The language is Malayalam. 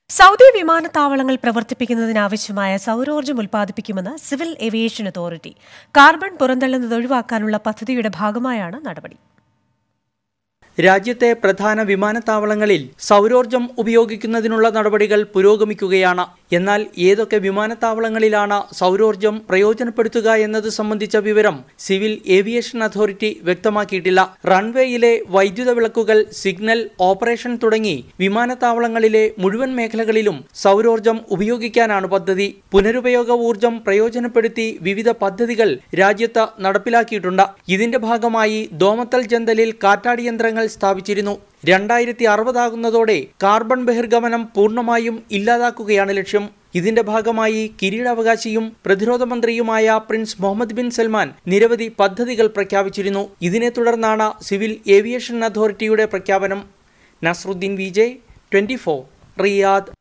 സൗദി വിമാനത്താവളങ്ങൾ പ്രവർത്തിപ്പിക്കുന്നതിനാവശ്യമായ സൗരോർജ്ജം ഉൽപ്പാദിപ്പിക്കുമെന്ന് സിവിൽ ഏവിയേഷൻ അതോറിറ്റി കാർബൺ പുറന്തള്ളുന്നത് ഒഴിവാക്കാനുള്ള പദ്ധതിയുടെ ഭാഗമായാണ് നടപടി രാജ്യത്തെ പ്രധാന വിമാനത്താവളങ്ങളിൽ സൗരോർജം ഉപയോഗിക്കുന്നതിനുള്ള നടപടികൾ പുരോഗമിക്കുകയാണ് എന്നാൽ ഏതൊക്കെ വിമാനത്താവളങ്ങളിലാണ് സൗരോർജം പ്രയോജനപ്പെടുത്തുക എന്നത് സംബന്ധിച്ച വിവരം സിവിൽ ഏവിയേഷൻ അതോറിറ്റി വ്യക്തമാക്കിയിട്ടില്ല റൺവേയിലെ വൈദ്യുത വിളക്കുകൾ സിഗ്നൽ ഓപ്പറേഷൻ തുടങ്ങി വിമാനത്താവളങ്ങളിലെ മുഴുവൻ മേഖലകളിലും സൗരോർജം ഉപയോഗിക്കാനാണ് പദ്ധതി പുനരുപയോഗ ഊർജം പ്രയോജനപ്പെടുത്തി വിവിധ പദ്ധതികൾ രാജ്യത്ത് നടപ്പിലാക്കിയിട്ടുണ്ട് ഇതിന്റെ ഭാഗമായി ദോമത്തൽ ജന്തലിൽ കാറ്റാടി യന്ത്രങ്ങൾ സ്ഥാപിച്ചിരുന്നു രണ്ടായിരത്തി അറുപതാകുന്നതോടെ കാർബൺ ബഹിർഗമനം പൂർണ്ണമായും ഇല്ലാതാക്കുകയാണ് ലക്ഷ്യം ഇതിന്റെ ഭാഗമായി കിരീടാവകാശിയും പ്രതിരോധ മന്ത്രിയുമായ പ്രിൻസ് മുഹമ്മദ് ബിൻ സൽമാൻ നിരവധി പദ്ധതികൾ പ്രഖ്യാപിച്ചിരുന്നു ഇതിനെ തുടർന്നാണ് സിവിൽ ഏവിയേഷൻ അതോറിറ്റിയുടെ പ്രഖ്യാപനം നസ്രുദ്ദീൻ വിജയ് ട്വന്റി റിയാദ്